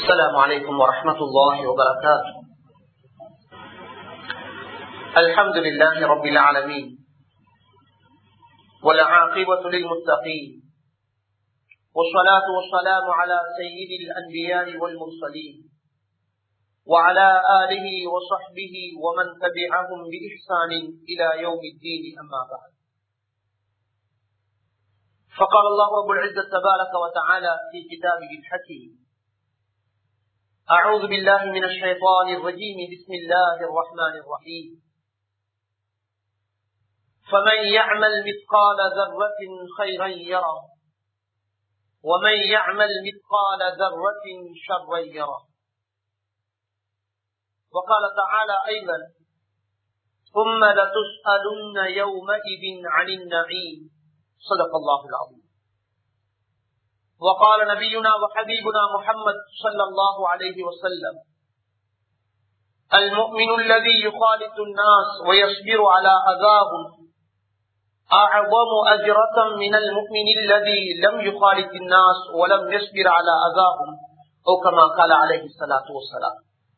السلام عليكم ورحمة الله وبركاته الحمد لله رب العالمين والعاقبة للمتقين والصلاة والسلام على سيد الأنبياء والمرسلين وعلى آله وصحبه ومن تبعهم بإحسان إلى يوم الدين أما بعد فقال الله رب العزة تبارك وتعالى في كتابه الحكيم أعوذ بالله من الشيطان الرجيم بسم الله الرحمن الرحيم فمن يعمل مثقال ذرة خيرا يرى ومن يعمل مثقال ذرة شرا يرى وقال تعالى أيضا ثم لتسألن يومئذ عن النعيم صدق الله العظيم وقال نبينا وحبيبنا محمد صلى الله عليه وسلم المؤمن الذي يخالط الناس ويصبر على أذاهم أعظم أجرة من المؤمن الذي لم يخالط الناس ولم يصبر على أذاهم أو كما قال عليه الصلاة والسلام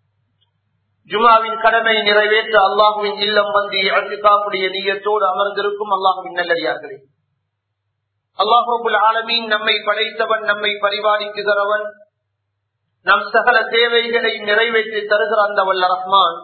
ஜுமாவின் கடமை நிறைவேற்ற அல்லாஹுவின் இல்லம் வந்து அழுக்காப்புடைய நீயத்தோடு அமர்ந்திருக்கும் அல்லாஹுவின் நல்லடியார்களே அல்லாஹூபுல் ஆலமீன் நம்மை படைத்தவன் நம்மை பரிபாலிக்குகிறவன் நம் சகல தேவைகளை நிறைவேற்றி தருகிற அந்த வல்ல ரஹ்மான்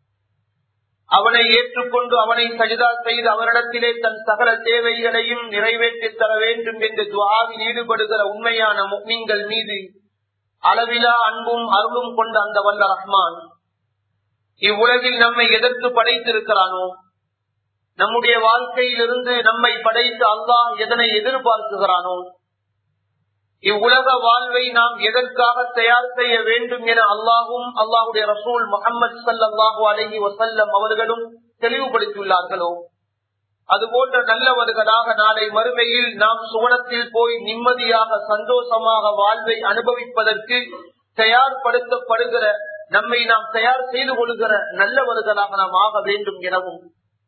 அவனை ஏற்றுக்கொண்டு அவனை சஜிதா செய்து அவரிடத்திலே தன் சகல தேவைகளையும் நிறைவேற்றி தர வேண்டும் என்று துவாவில் ஈடுபடுகிற உண்மையான மீன்கள் மீது அளவிலா அன்பும் அருளும் கொண்ட அந்த வல்ல ரஹ்மான் இவ்வுலகில் நம்மை எதற்கு படைத்திருக்கிறானோ நம்முடைய வாழ்க்கையிலிருந்து நம்மை படைத்து அல்லாஹ் எதனை எதிர்பார்க்குகிறானோ இவ்வுலக வாழ்வை நாம் எதற்காக தயார் செய்ய வேண்டும் என அல்லாஹும் அல்லாஹுடைய ரசூல் முகமது சல்லாஹூ அலஹி வசல்லம் அவர்களும் தெளிவுபடுத்தியுள்ளார்களோ அதுபோன்ற நல்லவர்களாக நாளை மறுமையில் நாம் சுவனத்தில் போய் நிம்மதியாக சந்தோஷமாக வாழ்வை அனுபவிப்பதற்கு தயார்படுத்தப்படுகிற நம்மை நாம் தயார் செய்து கொள்கிற நல்லவர்களாக நாம் ஆக வேண்டும் எனவும்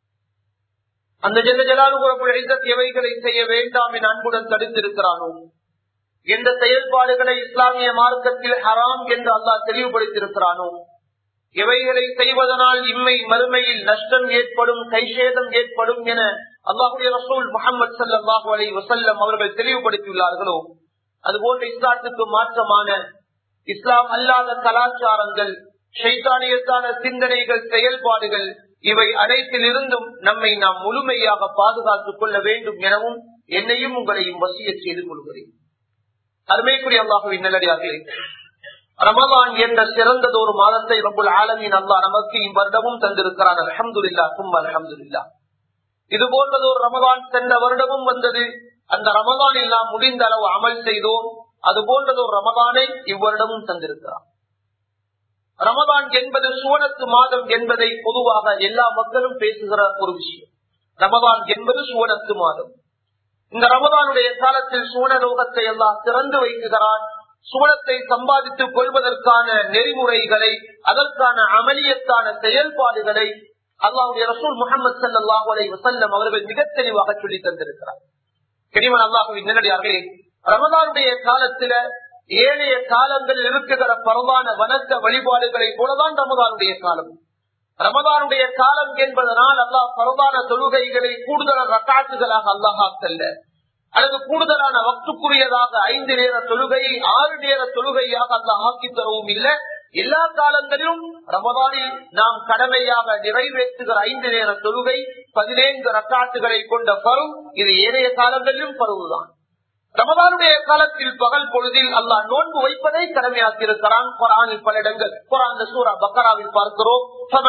அந்த ஜெல ஜலாலு எவைகளை செய்ய வேண்டாம் என அன்புடன் தடுத்திருக்கிறானோ எந்த செயல்பாடுகளை இஸ்லாமிய மார்க்கத்தில் ஹராம் என்று அல்லாஹ் தெளிவுபடுத்தியிருக்கிறானோ எவைகளை செய்வதனால் இம்மை மறுமையில் நஷ்டம் ஏற்படும் கைசேதம் ஏற்படும் என அல்லாஹுடைய ரசூல் முகமது சல்லாஹூ அலை வசல்லம் அவர்கள் தெளிவுபடுத்தியுள்ளார்களோ அதுபோன்ற இஸ்லாத்துக்கு மாற்றமான இஸ்லாம் அல்லாத கலாச்சாரங்கள் சைத்தானியத்தான சிந்தனைகள் செயல்பாடுகள் இவை அனைத்தில் இருந்தும் நம்மை நாம் முழுமையாக பாதுகாத்துக் கொள்ள வேண்டும் எனவும் என்னையும் உங்களையும் வசிய செய்து கொள்கிறேன் அருமைக்குரிய அல்லாஹுவின் நல்லடியார்களே ரமதான் என்ற சிறந்ததொரு மாதத்தை ரபுல் ஆலமின் அல்லா நமக்கு இவ்வருடமும் தந்திருக்கிறான் அலமதுல்லா சும் அலமதுல்லா இது போன்றதொரு ரமதான் சென்ற வருடமும் வந்தது அந்த ரமதானில் நாம் முடிந்த அளவு அமல் செய்தோம் அது போன்றதொரு ரமதானை இவ்வருடமும் தந்திருக்கிறார் ரமதான் என்பது சுவனத்து மாதம் என்பதை பொதுவாக எல்லா மக்களும் பேசுகிற ஒரு விஷயம் ரமதான் என்பது சுவனத்து மாதம் இந்த ரமதானுடைய காலத்தில் சுவனலோகத்தை எல்லாம் திறந்து வைக்குகிறான் சுவனத்தை சம்பாதித்துக் கொள்வதற்கான நெறிமுறைகளை அதற்கான அமலியத்தான செயல்பாடுகளை அல்லாவுடைய ரசூல் முகமது சல்லாஹூ அலை வசல்லம் அவர்கள் மிக தெளிவாக சொல்லி தந்திருக்கிறார் கனிவன் அல்லாஹுவின் நேரடியார்களே ரமதானுடைய காலத்தில ஏழைய காலங்களில் இருக்குகிற பரவான வணக்க வழிபாடுகளை போலதான் ரமதானுடைய காலம் ரமதானுடைய காலம் என்பதனால் அல்லாஹ் பரவான தொழுகைகளை கூடுதலான ரக்காட்டுகளாக அல்லாஹாக்கல்ல அல்லது கூடுதலான வக்துக்குரியதாக ஐந்து நேர தொழுகையை ஆறு நேர தொழுகையாக அல்லாஹ் ஆக்கி தரவும் இல்லை எல்லா காலங்களிலும் ரமதானில் நாம் கடமையாக நிறைவேற்றுகிற ஐந்து நேர தொழுகை பதினைந்து ரக்காட்டுகளை கொண்ட பருவம் இது ஏனைய காலங்களிலும் பருவுதான் ரமதானுடைய காலத்தில் பகல் பொழுதில் அல்லாஹ் நோன்பு வைப்பதை கடமையாக்கியிருக்கிறான் குரானில் பல இடங்கள் குரான் சூரா பக்கராவில் பார்க்கிறோம்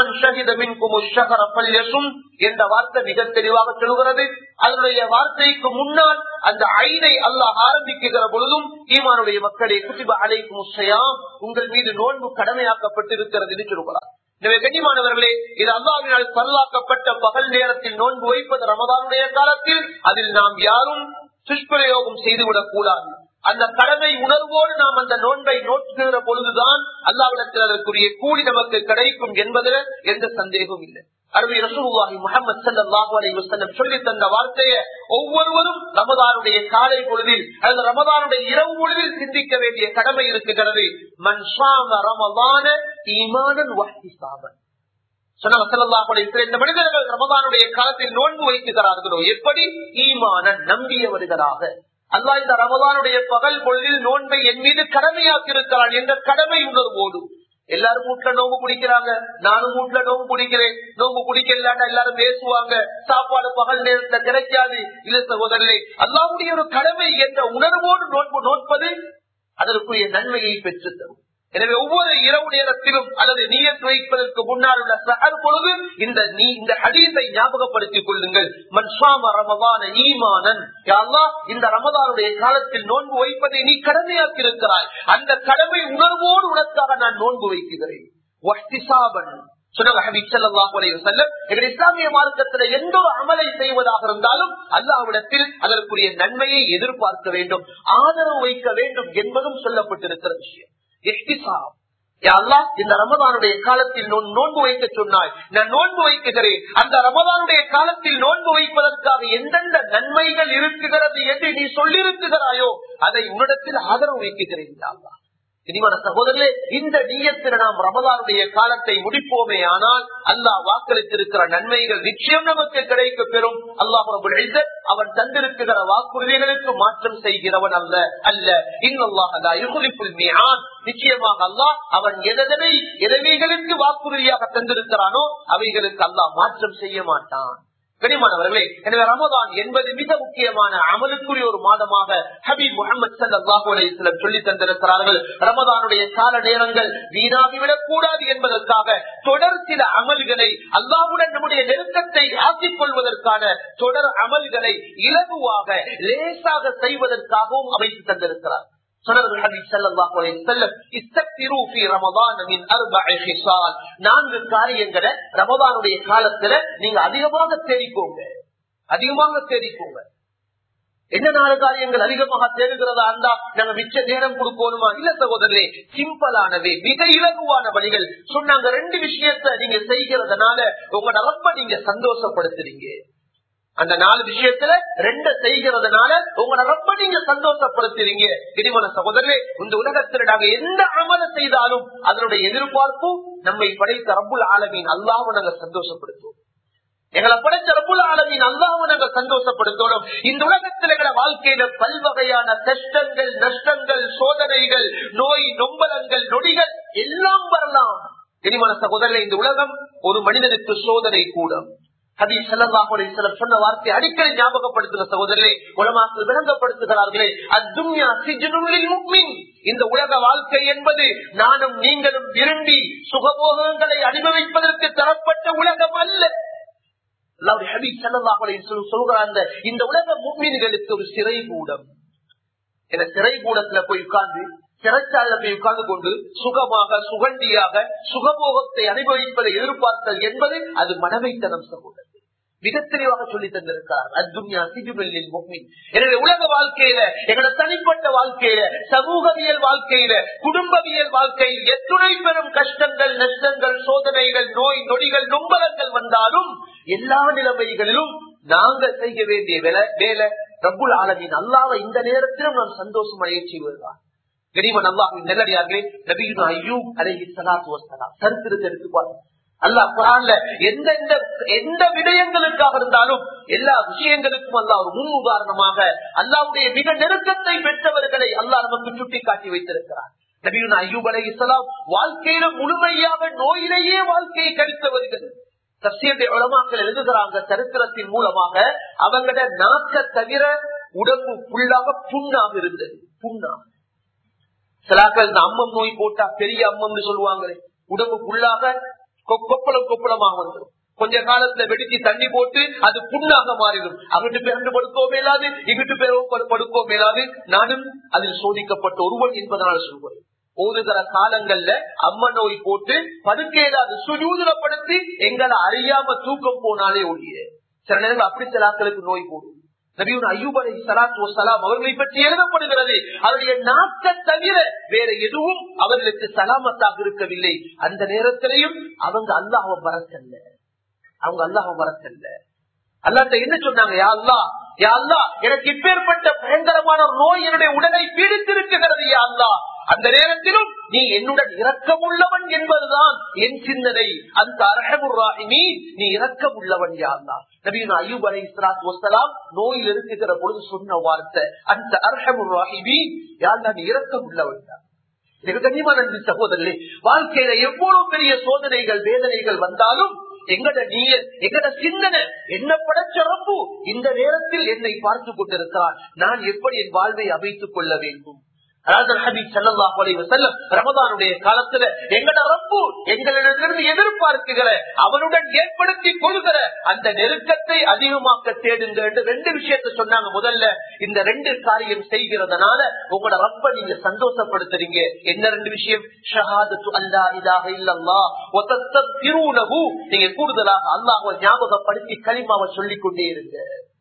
என்ற வார்த்தை மிக தெளிவாக சொல்கிறது அதனுடைய வார்த்தைக்கு முன்னால் அந்த ஐனை அல்லாஹ் ஆரம்பிக்குகிற பொழுதும் ஈமானுடைய மக்களே குதிப அலைக்கும் உங்கள் மீது நோன்பு கடமையாக்கப்பட்டிருக்கிறது என்று சொல்கிறார் எனவே கண்ணியமானவர்களே இது அல்லாவினால் பல்லாக்கப்பட்ட பகல் நேரத்தில் நோன்பு வைப்பது ரமதானுடைய காலத்தில் அதில் நாம் யாரும் துஷ்பிரயோகம் செய்துவிடக் கூடாது அந்த கடமை உணர்வோடு நாம் அந்த நோன்பை நோக்குகிற பொழுதுதான் அல்லாவிடத்தில் அதற்குரிய கூலி நமக்கு கிடைக்கும் என்பதில் எந்த சந்தேகமும் இல்லை அருமை ரசூலுல்லாஹி முஹம்மது ஸல்லல்லாஹு அலைஹி வஸல்லம் சொல்லி தந்த வார்த்தையை ஒவ்வொருவரும் ரமதானுடைய காலை பொழுதில் அல்லது ரமதானுடைய இரவு பொழுதில் சிந்திக்க வேண்டிய கடமை இருக்குகிறது மன் ஷாம ரமதான ஈமானன் வஹ்திசாபன் சொன்னாங்க ஸல்லல்லாஹு அலைஹி வஸல்லம் இந்த மனிதர்கள் ரமதானுடைய காலத்தில் நோன்பு வைக்கிறார்களோ எப்படி ஈமானன் நம்பியவர்களாக அல்லாஹ் இந்த ரமதானுடைய பகல் பொழுதில் நோன்பை என் மீது கடமையாக்கி இருக்கிறான் என்ற கடமை உணர்வோடு எல்லாரும் வீட்டுல நோம்பு பிடிக்கிறாங்க நானும் வீட்டுல நோம்பு பிடிக்கிறேன் நோம்பு பிடிக்கலாட்டா எல்லாரும் பேசுவாங்க சாப்பாடு பகல் நேரத்துல கிடைக்காது இல்ல சகோதரர்களே அல்லாவுடைய ஒரு கடமை என்ற உணர்வோடு நோன்பு நோட்பது அதற்குரிய நன்மையை பெற்று தரும் எனவே ஒவ்வொரு இரவு நேரத்திலும் அல்லது நீயத் வைப்பதற்கு முன்னால் உள்ள சகர் பொழுது இந்த நீ இந்த ஹதீஸை ஞாபகப்படுத்திக் கொள்ளுங்கள் மன்சாம ரமதான ஈமானன் யா அல்லாஹ், இந்த ரமதானுடைய காலத்தில் நோன்பு வைப்பதை நீ கடமையாக்கி இருக்கிறாய் அந்த கடமை உணர்வோடு உனக்காக நான் நோன்பு வைக்கிறேன் வஹ்திசாபன் சொன்னாங்க ஹபீப் ஸல்லல்லாஹு அலைஹி வஸல்லம் எங்கள் இஸ்லாமிய மார்க்கத்தில் எந்த ஒரு அமலை செய்வதாக இருந்தாலும் அல்லாஹ்விடத்தில் அதற்குரிய நன்மையை எதிர்பார்க்க வேண்டும் ஆதரவு வைக்க வேண்டும் என்பதும் சொல்லப்பட்டிருக்கிற விஷயம் இஹ்திசாப். யா அல்லாஹ், இந்த ரமதானுடைய காலத்தில் நோன்- நோன்பு வைக்க சொன்னாய் நான் நோன்பு வைக்குகிறேன் அந்த ரமதானுடைய காலத்தில் நோன்பு வைப்பதற்காக எந்தெந்த நன்மைகள் இருக்குகிறது என்று நீ சொல்லியிருக்கிறாயோ அதை உன்னிடத்தில் ஆதரவு வைக்குகிறேன் யா அல்லாஹ். இனிமான சகோதரர்களே இந்த நீயத்தில் நாம் ரமதானுடைய காலத்தை முடிப்போமே ஆனால் அல்லாஹ் வாக்களித்திருக்கிற நன்மைகள் நிச்சயம் நமக்கு கிடைக்க பெறும் அல்லாஹ் ரபுல் இஸ்ஸத் அவன் தந்திருக்கிற வாக்குறுதிகளுக்கு மாற்றம் செய்கிறவன் அல்ல அல்ல இன்னும் நிச்சயமாக அல்லாஹ் அவன் எதனை எதவைகளுக்கு வாக்குறுதியாக தந்திருக்கிறானோ அவைகளுக்கு அல்லாஹ் மாற்றம் செய்ய மாட்டான் கனிமானவர்களே எனவே ரமதான் என்பது மிக முக்கியமான அமலுக்குரிய ஒரு மாதமாக ஹபீப் முகமது சல்லாஹூ அலையம் சொல்லி தந்திருக்கிறார்கள் ரமதானுடைய கால நேரங்கள் வீணாகிவிடக் கூடாது என்பதற்காக தொடர் சில அமல்களை அல்லாஹுடன் நம்முடைய நெருக்கத்தை ஆக்கிக் கொள்வதற்கான தொடர் அமல்களை இலகுவாக லேசாக செய்வதற்காகவும் அமைத்து தந்திருக்கிறார் சொன்னார்கள் ஹபீப் ஸல்லல்லாஹு அலைஹி வஸல்லம், இஸ்தக்திரு ஃபீ ரமதான் மின் அர்பஇ ஹிசால். நான்கு காரியங்களை ரமதானுடைய காலத்துல நீங்க அதிகமாக தேடிக்கோங்க அதிகமாக தேடிக்கோங்க என்ன நாலு காரியங்கள் அதிகமாக தேடுகிறதா இருந்தா நாங்க மிச்ச நேரம் கொடுக்கணுமா இல்ல சகோதரரே சிம்பிளானவே மிக இலகுவான வழிகள் சொன்னாங்க ரெண்டு விஷயத்த நீங்க செய்கிறதுனால உங்களோட ரப்ப நீங்க சந்தோஷப்படுத்துறீங்க அந்த நாலு விஷயத்துல ரெண்ட செய்கிறதுனால உங்களை ரொம்ப நீங்க சந்தோஷப்படுத்துறீங்க இடிமன சகோதரே இந்த உலகத்தில் நாங்க எந்த அமல செய்தாலும் அதனுடைய எதிர்பார்ப்பு நம்மை படைத்த ரப்புல் ஆலமீன் அல்லாஹ் நாங்க சந்தோஷப்படுத்துவோம் எங்களை படைச்ச ரப்புல் ஆலமீன் அல்லாஹ் நாங்க சந்தோஷப்படுத்தணும் இந்த உலகத்தில் எங்களை வாழ்க்கையில பல்வகையான கஷ்டங்கள் நஷ்டங்கள் சோதனைகள் நோய் நொம்பலங்கள் நொடிகள் எல்லாம் வரலாம் இனிமன சகோதரே இந்த உலகம் ஒரு மனிதனுக்கு சோதனை கூடும் ஹபீப் ஸல்லல்லாஹு அலைஹி வஸல்லம் சொன்ன வார்த்தை அடிக்கடி ஞாபகப்படுத்துகிற சகோதரர்களே உலமாக்கள் விளங்கப்படுத்துகிறார்களே அத்துன்யா சிஜ்னுல் லில் முஃமின் இந்த உலக வாழ்க்கை என்பது நானும் நீங்களும் விரும்பி சுகபோகங்களை அனுபவிப்பதற்கு தரப்பட்ட உலகம் அல்ல அல்லாஹ்வுடைய ஹபீப் ஸல்லல்லாஹு அலைஹி வஸல்லம் சொல்கிறார் அந்த இந்த உலக முஃமின்களுக்கு ஒரு சிறை கூடம் என சிறை கூடத்துல போய் உட்கார்ந்து சிறைச்சாலையில போய் உட்கார்ந்து கொண்டு சுகமாக சுகண்டியாக சுகபோகத்தை அனுபவிப்பதை எதிர்பார்த்தல் என்பது அது மனவைத்தனம் சகோதரர் மிக தெளிவாக சொல்லி தந்திருக்கிறார் அத்துன்யா சிஜுபல்லில் முக்மின் எனவே உலக வாழ்க்கையில எங்களோட தனிப்பட்ட வாழ்க்கையில சமூகவியல் வாழ்க்கையில குடும்பவியல் வாழ்க்கையில் எத்துணை பெரும் கஷ்டங்கள் நஷ்டங்கள் சோதனைகள் நோய் நொடிகள் நொம்பலங்கள் வந்தாலும் எல்லா நிலைமைகளிலும் நாங்க செய்ய வேண்டிய வேலை வேலை ரப்புல் ஆலமின் அல்லாவை இந்த நேரத்திலும் நாம் சந்தோஷம் அடைய செய்வதுதான் கனிமன் அல்லாஹின் நல்லடியார்களே நபியின் ஐயூப் அலைஹி ஸலாத்து வஸ்ஸலாம் சரித்திரத்தை எடுத்து பாருங்க அல்லாஹ் குரான்ல எந்த எந்த எந்த விடயங்களுக்காக இருந்தாலும் எல்லா விஷயங்களுக்கும் அல்லாஹ் ஒரு முன் உதாரணமாக அல்லாவுடைய மிக நெருக்கத்தை பெற்றவர்களை அல்லாஹ் நமக்கு சுட்டி காட்டி வைத்திருக்கிறார் நபியுன் ஐயூப் அலை இஸ்லாம் வாழ்க்கையில முழுமையாக நோயிலேயே வாழ்க்கையை கழித்தவர்கள் தப்சீருடைய உலமாக்கள் எழுதுகிறாங்க சரித்திரத்தின் மூலமாக அவங்களோட நாக்க தவிர உடம்பு ஃபுல்லாக புண்ணாக இருந்தது புண்ணாக சிலாக்கள் இந்த அம்மம் நோய் போட்டா பெரிய அம்மம்னு சொல்லுவாங்களே உடம்பு ஃபுல்லாக கொ- கொப்பளம் கொப்பளமாக வந்துடும் கொஞ்ச காலத்துல வெடிச்சு தண்ணி போட்டு அது புண்ணாக மாறிடும் அங்கிட்டு பேருந்து படுக்கோ மேலாது இங்கிட்டு பேரும் படுக்கோ மேலாது நானும் அதில் சோதிக்கப்பட்ட ஒருவன் என்பதனால சொல்வது ஓதுகிற காலங்கள்ல அம்ம நோய் போட்டு படுக்கையில அது சுஜூதப்படுத்தி எங்களை அறியாம தூக்கம் போனாலே ஒழிய சில நேரங்கள் அப்படி சில ஆட்களுக்கு நோய் போடும் நபியுன் அய்யூப் அலை சலாத்து வசலாம் அவர்களை பற்றி எழுதப்படுகிறது அவருடைய நாக்க தவிர வேற எதுவும் அவர்களுக்கு சலாமத்தாக இருக்கவில்லை அந்த நேரத்திலையும் அவங்க அல்லாஹ மறக்கல்ல அவங்க அல்லாஹ மறக்கல்ல அல்லாட்ட என்ன சொன்னாங்க யா அல்லா யா அல்லா எனக்கு இப்பேற்பட்ட பயங்கரமான ஒரு நோய் என்னுடைய உடலை பீடித்திருக்கிறது யா அல்லா அந்த நேரத்திலும் நீ என்னுடன் இரக்கம் உள்ளவன் என்பதுதான் என் சிந்தனை அந்த அரகமுராகினி நீ இரக்கம் உள்ளவன் யாருந்தா நபீன் அயூப் அலி இஸ்லாத் வசலாம் நோயில் இருக்குகிற பொழுது சொன்ன வார்த்தை அந்த அரகமுராகினி யாருந்தா நீ இரக்கம் உள்ளவன் தான் கண்ணியமான சகோதரர்களே வாழ்க்கையில எவ்வளவு பெரிய சோதனைகள் வேதனைகள் வந்தாலும் எங்கட நீய எங்கட சிந்தனை என்ன படைச்ச ரப்பு இந்த நேரத்தில் என்னை பார்த்து கொண்டிருக்கிறான் நான் எப்படி என் வாழ்வை அமைத்துக் கொள்ள வேண்டும் ரமதானுடைய காலத்துல எங்கட ரப்பு எங்களிடமிருந்து எதிர்பார்க்குகிற அவனுடன் ஏற்படுத்தி கொள்கிற அந்த நெருக்கத்தை அதிகமாக்க தேடுங்க என்று ரெண்டு விஷயத்த சொன்னாங்க முதல்ல இந்த ரெண்டு காரியம் செய்கிறதுனால உங்களோட ரப்ப நீங்க சந்தோஷப்படுத்துறீங்க என்ன ரெண்டு விஷயம் ஷஹாதத்து அல்லா இதாக இல்லல்லா திருவுணவு நீங்க கூடுதலாக அல்லாஹ் ஞாபகப்படுத்தி களிமாவை சொல்லிக் கொண்டே இருங்க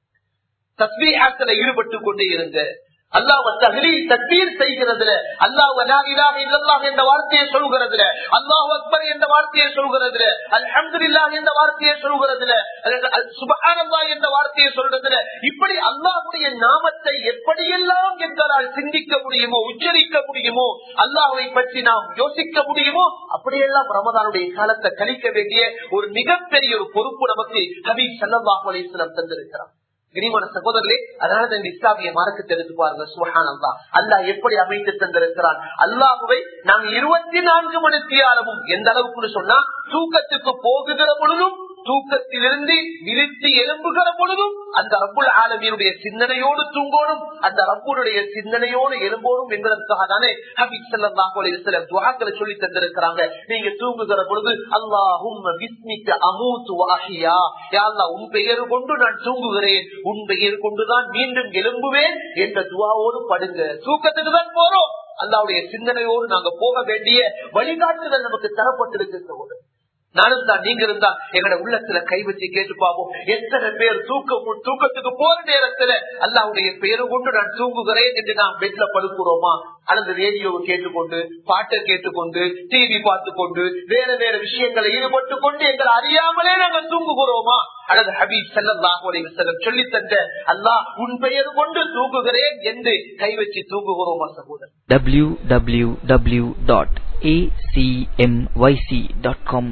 தஸ்மீஹாத்துல ஈடுபட்டு கொண்டே இருங்க அல்லாஹ் தஹ்லீல் தக்பீர் செய்கிறதுல அல்லாஹ் லா இலாஹ இல்லல்லாஹ் என்ற வார்த்தையை சொல்கிறதுல அல்லாஹ் அக்பர் என்ற வார்த்தையை சொல்கிறதுல அல்ஹம்துலில்லாஹ் என்ற வார்த்தையை சொல்கிறதுல சுப்ஹானல்லாஹ் என்ற வார்த்தையை சொல்றதுல இப்படி அல்லாஹ்வுடைய நாமத்தை எப்படியெல்லாம் எங்களால் சிந்திக்க முடியுமோ உச்சரிக்க முடியுமோ அல்லாஹ்வை பற்றி நாம் யோசிக்க முடியுமோ அப்படியெல்லாம் ரமதானுடைய காலத்தை கழிக்க வேண்டிய ஒரு மிகப்பெரிய ஒரு பொறுப்பு நமக்கு ஹபீப் ஸல்லல்லாஹு அலைஹி வஸல்லம் தந்திருக்கிறார் கிரிமான சகோதரர்களே அதனால இந்த இஸ்லாமிய மார்க்கத்தை எடுத்து பாருங்க சுஹான் அல்லா அல்லாஹ் எப்படி அமைத்து தந்திருக்கிறான் அல்லாஹுவை நாம் இருபத்தி நான்கு மணி தியாலமும் எந்த அளவுக்குன்னு சொன்னா தூக்கத்துக்கு போகுகிற பொழுதும் தூக்கத்திலிருந்து விழித்து எழும்புகிற பொழுதும் அந்த ரப்புல் ஆலமியுடைய சிந்தனையோடு தூங்கோடும் அந்த ரப்புடைய சிந்தனையோடு எழும்போடும் என்பதற்காக தானே ஹபீப் ஸல்லல்லாஹு அலைஹி வஸல்லம் துஆக்களை சொல்லி தந்திருக்கிறாங்க நீங்க தூங்குகிற பொழுது அல்லாஹும்ம பிஸ்மிக அமூது வ அஹ்யா யா அல்லாஹ் உன் பெயர் கொண்டு நான் தூங்குகிறேன் உன் பெயர் கொண்டுதான் மீண்டும் எழும்புவேன் என்ற துவாவோடு படுங்க தூக்கத்துக்கு தான் போறோம் அல்லாவுடைய சிந்தனையோடு நாங்க போக வேண்டிய வழிகாட்டுதல் நமக்கு தரப்பட்டிருக்கு நானும் தான் நீங்க இருந்தா எங்களோட உள்ளத்துல கை வச்சு கேட்டு பார்ப்போம் எத்தனை பேர் தூக்கம் தூக்கத்துக்கு போற நேரத்துல அல்லாவுடைய பெயரை கொண்டு நான் தூங்குகிறேன் என்று நாம் பெட்ல படுக்கிறோமா அல்லது ரேடியோவை கேட்டுக்கொண்டு பாட்டை கேட்டுக்கொண்டு டிவி பார்த்து கொண்டு வேற வேற விஷயங்களை ஈடுபட்டு கொண்டு எங்களை அறியாமலே நாங்கள் தூங்குகிறோமா அல்லது ஹபீப் செல்லம் சொல்லி தந்த அல்லாஹ் உன் பெயர் கொண்டு தூங்குகிறேன் என்று கை வச்சு தூங்குகிறோமா சகோதரர் www.acmyc.com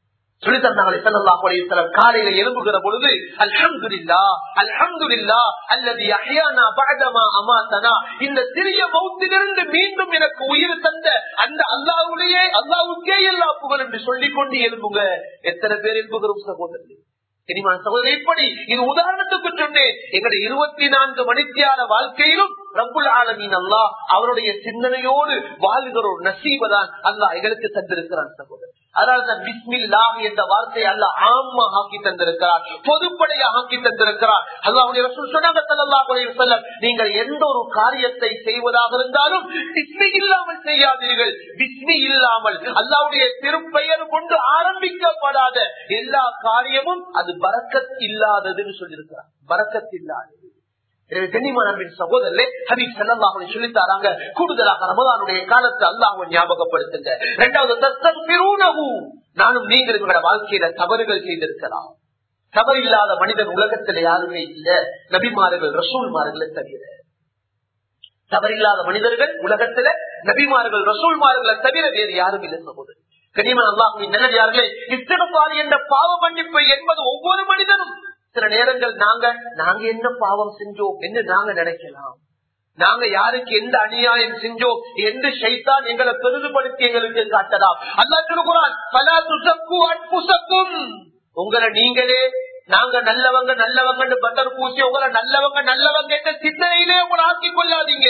காலையில எழுப்புகிற பொழுது அல்ஹம்துலில்லா அல்ஹம்துலில்லா அல்லது அஹ்யானா பஅதமா அமாதனா இந்த சிறிய மௌத்திலிருந்து மீண்டும் எனக்கு உயிர் தந்த அந்த அல்லாஹ்வுடைய அல்லாஹ்வுக்கே எல்லா புகழ் என்று சொல்லிக் கொண்டு எழுப்புங்க எத்தனை பேர் எழுப்புகிறோம் சகோதரர்களே தெரியுமா சகோதரர் இப்படி இது உதாரணத்துக்கு சொன்னேன் எங்களுடைய இருபத்தி நான்கு மணித்தியான வாழ்க்கையிலும் ரப்புல் ஆலமீன் அல்லாஹ் அவருடைய சிந்தனையோடு வாழ்கிற ஒரு நசீபதான் அல்லாஹ் எங்களுக்கு தந்திருக்கிறான் சகோதரர் அதனால்தான் பிஸ்மில்லா என்ற வார்த்தையை அல்ல ஆமா ஆக்கி தந்திருக்கிறார் பொதுப்படையா ஆக்கி தந்திருக்கிறார் அல்லாவுடைய சொன்னாங்க நீங்கள் எந்த ஒரு காரியத்தை செய்வதாக இருந்தாலும் பிஸ்மி இல்லாமல் செய்யாதீர்கள் பிஸ்மி இல்லாமல் அல்லாவுடைய திருப்பெயர் கொண்டு ஆரம்பிக்கப்படாத எல்லா காரியமும் அது பறக்கத் இல்லாததுன்னு சொல்லியிருக்கிறார் பறக்கத் இல்லாதது சகோதரே ஹபீப் செல்லாஹுடைய சொல்லித்தாராங்க கூடுதலாக ரமதானுடைய காலத்தை அல்லாஹ் ஞாபகப்படுத்துங்க இரண்டாவது நானும் நீங்கள் எங்களோட வாழ்க்கையில தவறுகள் செய்திருக்கலாம் தவறு இல்லாத மனிதன் உலகத்துல யாருமே இல்ல நபிமார்கள் ரசூல்மார்களை தவிர தவறில்லாத மனிதர்கள் உலகத்துல நபிமார்கள் ரசூல்மார்களை தவிர வேறு யாரும் இல்லை சகோதரர் கனிமன் அல்லாஹின் நல்லதார்களே இத்தனப்பால் என்ற பாவ மன்னிப்பு என்பது ஒவ்வொரு மனிதனும் சில நேரங்கள் நாங்க நாங்க என்ன பாவம் செஞ்சோம் என்று நாங்க நினைக்கலாம் நாங்க யாருக்கு எந்த அநியாயம் செஞ்சோம் என்று சைத்தான் எங்களை பெரிதுபடுத்தி எங்களுக்கு காட்டலாம் அல்லா சொல்லுகிறான் பல துசக்கு அற்புசக்கும் உங்களை நீங்களே நாங்க நல்லவங்க நல்லவங்க பட்டர் பூசி உங்களை நல்லவங்க நல்லவங்க என்ற சிந்தனையிலே உங்களை ஆக்கிக் கொள்ளாதீங்க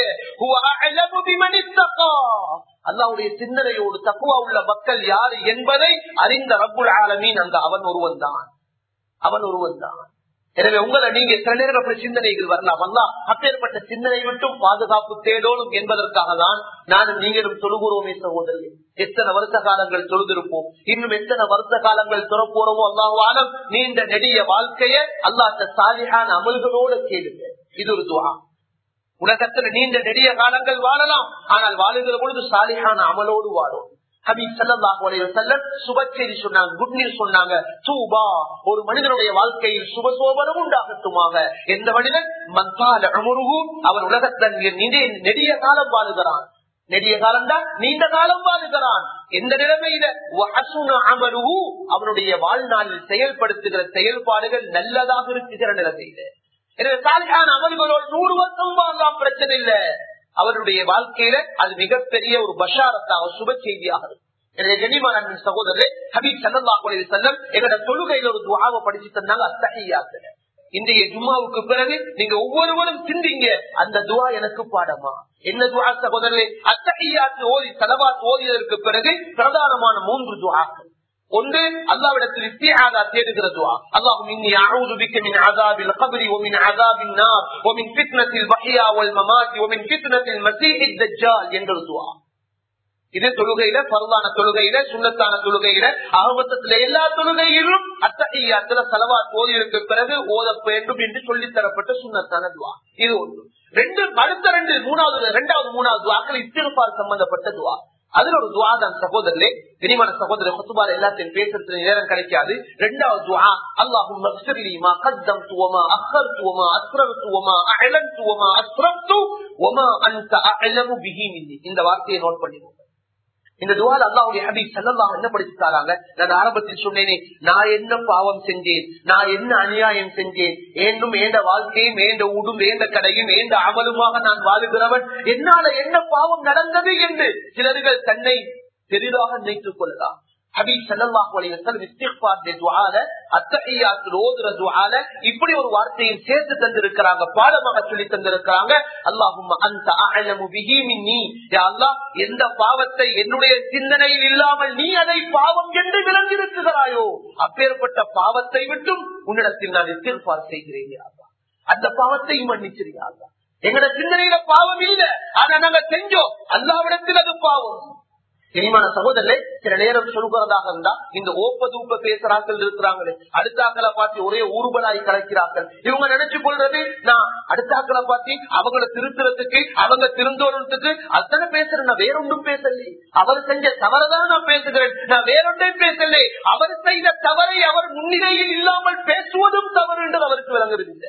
அல்லாவுடைய சிந்தனையோடு தக்குவா உள்ள மக்கள் யாரு என்பதை அறிந்த ரப்புல் ஆலமீன் அங்க அவன் ஒருவன் தான் அவன் ஒருவன் தான் எனவே உங்களை நீங்க சில நேரம் அப்படி சிந்தனைகள் வரலாம் அல்லா அப்பேற்பட்ட சிந்தனை விட்டும் பாதுகாப்பு தேடோடும் என்பதற்காக தான் நானும் நீங்களும் தொழுகிறோமே சகோதரி எத்தனை வருஷ காலங்கள் தொழுதிருப்போம் இன்னும் எத்தனை வருஷ காலங்கள் துறப்போறோமோ அல்லாஹாலும் நீண்ட நெடிய வாழ்க்கைய அல்லாத்த சாலியான அமல்களோடு கேளுங்க இது ஒரு துவா உலகத்துல நீண்ட நெடிய காலங்கள் வாழலாம் ஆனால் வாழுகிற பொழுது சாலிகான அமலோடு வாழும் ஹபீப் ஸல்லல்லாஹு அலைஹி வஸல்லம் சுப செய்தி சொன்னாங்க குட் நியூஸ் சொன்னாங்க தூபா ஒரு மனிதனுடைய வாழ்க்கையில் சுபசோபனம் உண்டாகட்டுமாக எந்த மனிதன் மந்தால அமுருகு அவன் உலகத்தன் நெடிய நெடிய காலம் வாழுகிறான் நெடிய காலம் தான் நீண்ட காலம் வாழுகிறான் எந்த நிலைமையில வஹசுன அமலுஹு அவனுடைய வாழ்நாளில் செயல்படுத்துகிற செயல்பாடுகள் நல்லதாக இருக்குகிற நிலைமையில எனவே சாலிகான அமல்களோடு நூறு வருஷம் வாழலாம் பிரச்சனை இல்ல அவருடைய வாழ்க்கையில அது மிகப்பெரிய ஒரு பஷாரத்தாக சுப செய்தியாக இருக்கும் எனவே கனிமான அன்பின் சகோதரரே ஹபீப் சல்லல்லாஹு அலைஹி வஸல்லம் எங்களோட தொழுகையில ஒரு துஆவை படிச்சு தந்தாங்க அத்தஹியாத்துல இன்றைய ஜும்மாவுக்கு பிறகு நீங்க ஒவ்வொருவரும் சிந்திங்க அந்த துவா எனக்கு பாடமா என்ன துவா சகோதரர்களே அத்தகையாத்து ஓதி தலவாத் ஓதியதற்கு பிறகு பிரதானமான மூன்று துவாக்கள் ஒன்று அல்லாவிடத்தில் இஸ்திஆதா தேடுகிற துவா அல்லாஹும் இன்னி அஊது பிக்க மின் அஸாபில் கப்ரி வ மின் அஸாபின் நார் வ மின் ஃபித்னத்தில் வஹ்யா வல் மமாத் வ மின் ஃபித்னத்தில் மஸீஹித் தஜ்ஜால் என்ற துவா இது தொழுகையில பரவான தொழுகையில சுண்ணத்தான தொழுகையில ஆகமத்தத்துல எல்லா தொழுகையிலும் அத்தகையாத்துல செலவா ஓதிற்கு பிறகு ஓத வேண்டும் என்று சொல்லி தரப்பட்ட சுண்ணத்தான துவா இது ஒன்று ரெண்டு அடுத்த ரெண்டு மூணாவது ரெண்டாவது மூணாவது துவாக்கள் இத்திருப்பார் சம்பந்தப்பட்ட துவா அதுல ஒரு துவா தான் சகோதரர்களே இனிமான சகோதரர் கொத்துபார் எல்லாத்தையும் பேசுறதுக்கு நேரம் கிடைக்காது ரெண்டாவது துவா அல்லாஹும் மக்சரிலிமா கத்தம் துவமா அக்கர் துவமா அஸ்ரம் துவமா அழன் துவமா அஸ்ரம் துவமா அந்த அழமு பிஹி மின்னி இந்த வார்த்தையை நோட் பண்ணிடுவோம் இந்த துவால் அல்லாவுடைய ஹபீப் செல்லலாம் என்ன படிச்சு தராங்க நான் ஆரம்பத்தில் சொன்னேனே நான் என்ன பாவம் செஞ்சேன் நான் என்ன அநியாயம் செஞ்சேன் ஏண்டும் ஏண்ட வாழ்க்கையும் ஏண்ட உடும் ஏண்ட கடையும் ஏண்ட அமலுமாக நான் வாழுகிறவன் என்னால என்ன பாவம் நடந்தது என்று சிலர்கள் தன்னை பெரிதாக நினைத்துக் கொள்ளலாம் ஹபீப் சல்லாஹு அலைஹி வஸல்லம் இஸ்திக்பார் துஆல அத்தஹியாத்துல் ஓதுற துஆல இப்படி ஒரு வார்த்தையை சேர்த்து தந்திருக்கிறாங்க பாடமாக சொல்லி தந்திருக்கிறாங்க அல்லாஹும்ம அன்த அஅலமு பிஹி மின்னி யா அல்லாஹ் எந்த பாவத்தை என்னுடைய சிந்தனையில் இல்லாமல் நீ அதை பாவம் என்று விளங்கியிருக்கிறாயோ அப்பேற்பட்ட பாவத்தை விட்டும் உன்னிடத்தில் நான் இஸ்திக்பார் செய்கிறேன் யா அல்லாஹ் அந்த பாவத்தை மன்னிச்சிருக்கா அல்லாஹ் எங்கட சிந்தனையில பாவம் இல்ல ஆனா நாங்க செஞ்சோம் அல்லாவிடத்தில் அது பாவம் இனிமான சகோதரர்களே சில நேரம் சொல்கிறதாக இருந்தா இந்த ஓப்ப தூப்ப பேசுறாக்கள் இருக்கிறாங்களே அடுத்தாக்களை பார்த்து ஒரே ஊர்வலாய் கலைக்கிறார்கள் இவங்க நினைச்சு கொள்றது நான் அடுத்தாக்களை பார்த்து அவங்கள திருத்துறதுக்கு அவங்க திருந்தோறதுக்கு அத்தனை பேசுறேன் நான் வேறொன்றும் பேசலே அவர் செஞ்ச தவறதான் நான் பேசுகிறேன் நான் வேறொன்றையும் பேசலே அவர் செய்த தவறை அவர் முன்னிலையில் இல்லாமல் பேசுவதும் தவறு என்று அவருக்கு விளங்குறது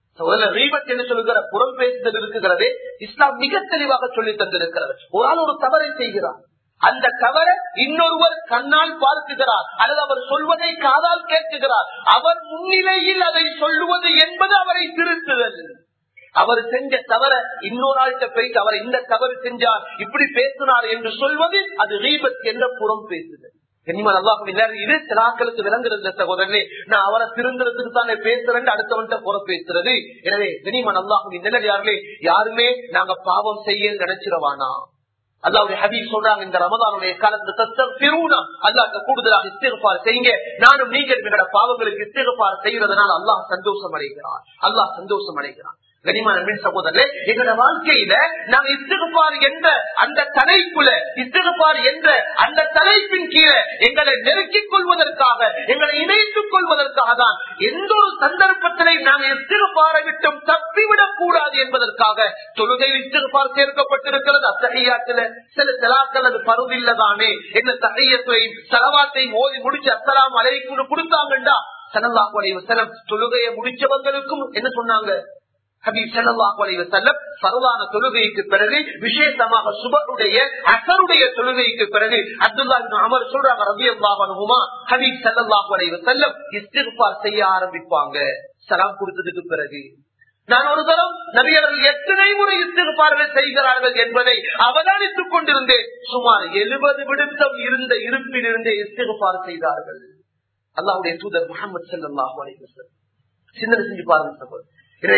ரீபத் என்று சொல்லுகிற புறம் பேசுதல் இருக்கிறதே இஸ்லாம் மிக தெளிவாக சொல்லி தந்திருக்கிறது ஒரு ஆள் ஒரு தவறை செய்கிறார் அந்த தவற இன்னொருவர் கண்ணால் பார்க்குகிறார் அல்லது அவர் சொல்வதை காதால் கேட்குகிறார் அவர் முன்னிலையில் அதை சொல்லுவது என்பது அவரை திருத்துதல் அவர் செஞ்ச தவற இன்னொரு ஆள்கிட்ட போயிட்டு அவர் இந்த தவறு செஞ்சார் இப்படி பேசினார் என்று சொல்வது அது ரீபத் என்ற புறம் பேசுதல் கண்ணியமான அல்லாஹ் இது சிலாக்களுக்கு விளங்குறது சகோதரனே நான் அவரை திருந்துறதுக்கு தானே பேசுறேன் அடுத்தவன்ட்ட புற பேசுறது எனவே கனிமன் அல்லாஹும் நிலையார்களே யாருமே நாங்க பாவம் செய்ய நினைச்சிடவானா அல்லாவுடைய ஹபீப் சொல்றாங்க இந்த ரமதானுடைய காலத்துல அல்லாஹ் கூடுதலாக இஸ்திகபார் செய்யுங்க நானும் நீங்கள் எங்களோட பாவங்களுக்கு இஸ்திகபார் செய்யறதுனால அல்லாஹ் சந்தோஷம் அடைகிறான் அல்லாஹ் சந்தோஷம் அடைகிறான் கனிமான மின் சகோதரே எங்களோட வாழ்க்கையில நாங்க இஸ்திகபார் என்ற அந்த தலைப்புல இஸ்திகபார் என்ற அந்த தலைப்பின் கீழே எங்களை நெருக்கிக் கொள்வதற்காக எங்களை இணைத்துக் கொள்வதற்காக தான் எந்த ஒரு சந்தர்ப்பத்திலே நாங்கள் இஸ்திகபாரை விட்டும் தப்பிவிடக் கூடாது என்பதற்காக தொழுகையில் இஸ்திகபார் சேர்க்கப்பட்டிருக்கிறது அத்தகையாத்துல சில செலாக்கள் அது பருவில்லதானே என்ன தகையத்தையும் செலவாத்தையும் ஓதி முடிச்சு அத்தலாம் அலைக்குன்னு கொடுத்தாங்கண்டா சனல்லாஹுடைய செலம் தொழுகையை முடிச்சவங்களுக்கும் என்ன சொன்னாங்க ஹபீப் ஸல்லல்லாஹு அலைஹி வஸல்லம் ஃபர்லான தொழுகைக்கு பிறகு விசேஷமாக சுபருடைய அசருடைய தொழுகைக்கு பிறகு அப்துல்லா இப்னு உமர் சொல்றாங்க ரலியல்லாஹு அன்ஹுமா ஹபீப் ஸல்லல்லாஹு அலைஹி வஸல்லம் இஸ்திக்பார் செய்ய ஆரம்பிப்பாங்க சலாம் கொடுத்ததுக்கு பிறகு நான் ஒரு தரம் நபியர்கள் எத்தனை முறை இஸ்திக்பார்கள் செய்கிறார்கள் என்பதை அவதானித்துக் கொண்டிருந்தேன் சுமார் எழுபது விடுத்தம் இருந்த இருப்பில் இருந்தே இஸ்திக்பார் செய்தார்கள் அல்லாஹ்வுடைய தூதர் முகமது ஸல்லல்லாஹு அலைஹி வஸல்லம் சிந்தனை செஞ்சு பாருங்க சகோதரர்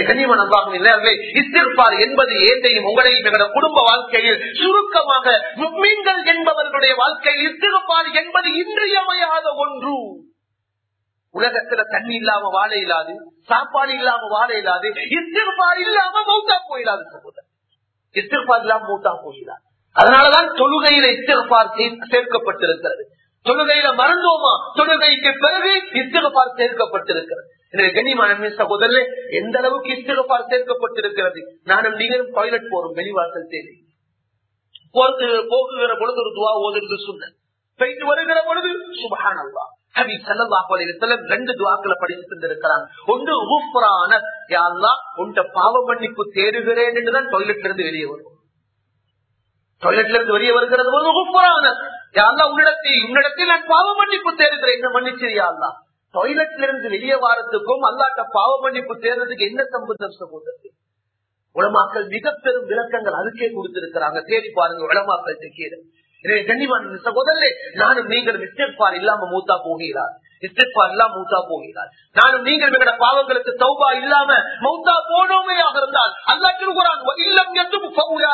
என்பது ஏந்தையும் உங்களையும் எங்களோட குடும்ப வாழ்க்கையில் சுருக்கமாக முக்மீன்கள் என்பவர்களுடைய வாழ்க்கையில் இஸ்திருப்பார் என்பது இன்றியமையாத ஒன்று உலகத்துல தண்ணி இல்லாம வாழ இல்லாது சாப்பாடு இல்லாம வாழ இல்லாது இஸ்திருப்பார் இல்லாம மௌத்தா போயிடாது சகோதரர் இஸ்திருப்பார் இல்லாம மௌத்தா போயிடாது அதனாலதான் தொழுகையில இஸ்திருப்பார் சேர்க்கப்பட்டிருக்கிறது தொழுகையில மறந்தோமா தொழுகைக்கு பிறகு இஸ்திகபார் சேர்க்கப்பட்டிருக்கிறது எனவே கண்ணியமான சகோதரே எந்த அளவுக்கு இஸ்திகபார் சேர்க்கப்பட்டிருக்கிறது நானும் நீங்களும் டாய்லெட் போறோம் வெளிவாசல் தேடி போறது போகுகிற பொழுது ஒரு துவா ஓதுன்னு சொன்னேன் போயிட்டு வருகிற பொழுது சுபஹான் அல்லா ஹபி சல்லாஹ் அலைவசல்லம் ரெண்டு துவாக்களை படித்து தந்திருக்கிறாங்க ஒன்று உஃப்ரான யாழ்லா உண்ட பாவ மன்னிப்பு தேடுகிறேன் என்றுதான் டாய்லெட்ல இருந்து வெளியே வரும் டாய்லெட்ல இருந்து வெளியே வருகிறது போது உஃப்ரான யாழ்லா உன்னிடத்தில் உன்னிடத்தில் நான் பாவ மன்னிப்பு தேடுகிறேன் என்ன மன்னிச்சிரியா அல்லா டாய்லெட்ல இருந்து வெளியே வாரத்துக்கும் அல்லாட்ட பாவ மன்னிப்பு தேடுறதுக்கு என்ன சம்பந்தம் சகோதரத்தில் உலமாக்கள் மிக பெரும் விளக்கங்கள் அதுக்கே கொடுத்திருக்கிறாங்க தேடி பாருங்க உலமாக்கள் கேடு எனவே கண்ணிவான சகோதரே நானும் நீங்கள் இஸ்டெப்பார் இல்லாம மூத்தா போகிறார் இஸ்டெப்பார் இல்லாம மூத்தா போகிறார் நானும் நீங்கள் எங்களோட பாவங்களுக்கு சௌபா இல்லாம மௌத்தா போனோமையாக இருந்தால் அல்லா திருக்குறான் இல்லம் என்றும்